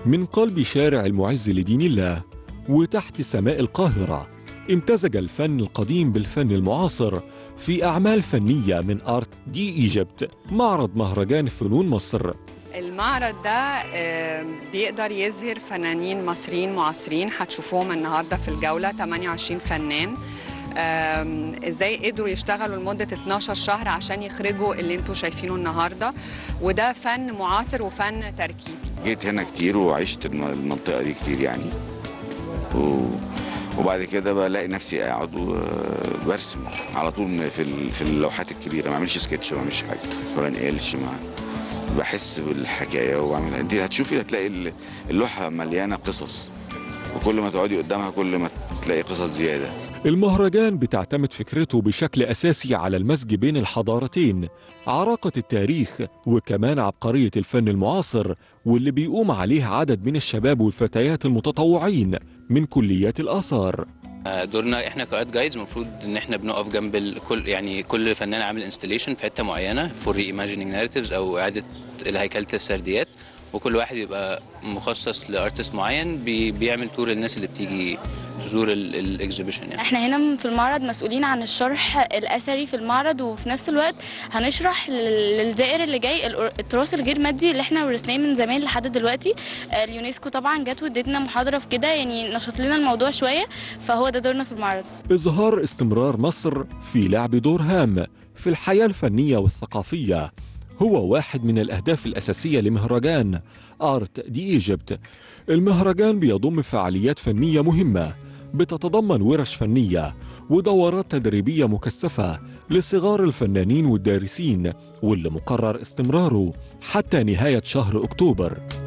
من قلب شارع المعز لدين الله وتحت سماء القاهرة امتزج الفن القديم بالفن المعاصر في أعمال فنية من آرت دي إيجيبت معرض مهرجان فنون مصر المعرض ده آه، بيقدر يظهر فنانين مصريين معاصرين هتشوفوهم النهارده في الجوله 28 فنان آم، ازاي قدروا يشتغلوا لمده 12 شهر عشان يخرجوا اللي انتوا شايفينه النهارده وده فن معاصر وفن تركيبي جيت هنا كتير وعشت الم- المنطقة دي كتير يعني و... وبعد كده بلاقي نفسي قاعد وبرسم على طول م- في ال- في اللوحات الكبيرة ما بعملش سكتش ما بعملش حاجة ما بنقلش ما بحس بالحكاية وبعمل انت هتشوفي هتلاقي ال- اللوحة مليانة قصص وكل ما تقعدي قدامها كل ما تلاقي قصص زيادة المهرجان بتعتمد فكرته بشكل أساسي على المزج بين الحضارتين عراقة التاريخ وكمان عبقرية الفن المعاصر واللي بيقوم عليه عدد من الشباب والفتيات المتطوعين من كليات الآثار آه، دورنا احنا كارت جايدز المفروض ان احنا بنقف جنب ال- كل يعني كل فنان عامل انستليشن في حته معينه فور ري ايماجينينج ناريتيفز او اعاده هيكله السرديات وكل واحد بيبقى مخصص لارتست معين بي بيعمل تور للناس اللي بتيجي تزور الاكزيبيشن يعني احنا هنا في المعرض مسؤولين عن الشرح الاثري في المعرض وفي نفس الوقت هنشرح لل- للزائر اللي جاي ال- التراث الغير مادي اللي احنا ورثناه من زمان لحد دلوقتي آه، اليونسكو طبعا جت وادتنا محاضره في كده يعني نشط لنا الموضوع شويه فهو ده دورنا في المعرض إظهار استمرار مصر في لعب دور هام في الحياة الفنية والثقافية هو واحد من الأهداف الأساسية لمهرجان آرت دي إيجيبت المهرجان بيضم فعاليات فنية مهمة بتتضمن ورش فنية ودورات تدريبية مكثفة لصغار الفنانين والدارسين واللي مقرر استمراره حتى نهاية شهر أكتوبر